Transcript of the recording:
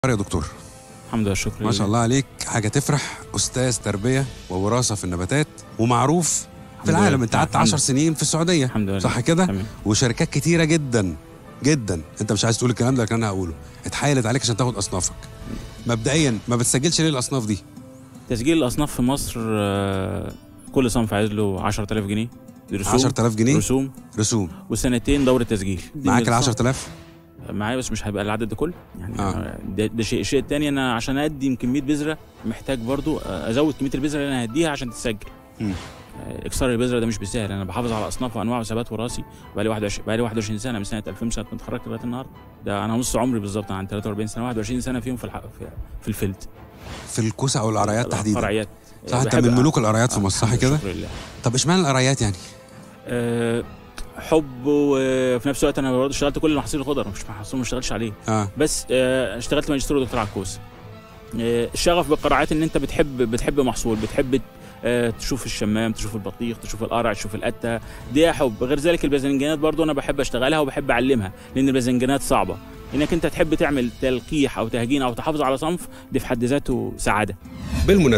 يا دكتور الحمد لله شكرا ما شاء الله عليك حاجه تفرح استاذ تربيه ووراثه في النباتات ومعروف في الحمد لله. العالم انت قعدت الحمد 10 سنين في السعوديه الحمد لله صح كده تمام وشركات كتيره جدا جدا انت مش عايز تقول الكلام ده لكن انا هقوله اتحايلت عليك عشان تاخد اصنافك مبدئيا ما بتسجلش ليه الاصناف دي تسجيل الاصناف في مصر آه، كل صنف عايز له 10000 جنيه دي رسوم 10000 جنيه رسوم رسوم وسنتين دوره تسجيل دي معاك ال الصنف- 10000 معايا بس مش هيبقى العدد ده كله يعني آه. آه. ده, ده شيء الشيء الثاني انا عشان اقدم كميه بذره محتاج برضو آه، ازود كميه البذره اللي انا هديها عشان تتسجل مم. آه، اكسار البذره ده مش بالسهل انا بحافظ على اصناف وانواع وثبات وراثي بقى لي 21 بقى لي 21 سنه من سنه 2000 سنه كنت اتخرجت لغايه النهارده ده انا نص عمري بالظبط عن 43 سنه 21 سنه فيهم في الح... في, في الفيلد في الكوسه او القرايات تحديدا فرعيات صح انت بحب- من ملوك القرايات في آه، مصر صح الحمد كده لله، شكرا لله طب اشمعنى القرايات يعني آه، حب وفي نفس الوقت انا برضه اشتغلت كل محاصيل الخضر مش محصول ما اشتغلش عليه اه بس آه، اشتغلت ماجستير ودكتور على الكوسه آه، الشغف بالقراءات ان انت بتحب بتحب محصول بتحب آه، تشوف الشمام تشوف البطيخ تشوف القرع تشوف القته دي حب غير ذلك الباذنجانات برضو انا بحب اشتغلها وبحب اعلمها لان الباذنجانات صعبه انك انت تحب تعمل تلقيح او تهجين او تحافظ على صنف دي في حد ذاته سعاده بالمناسبه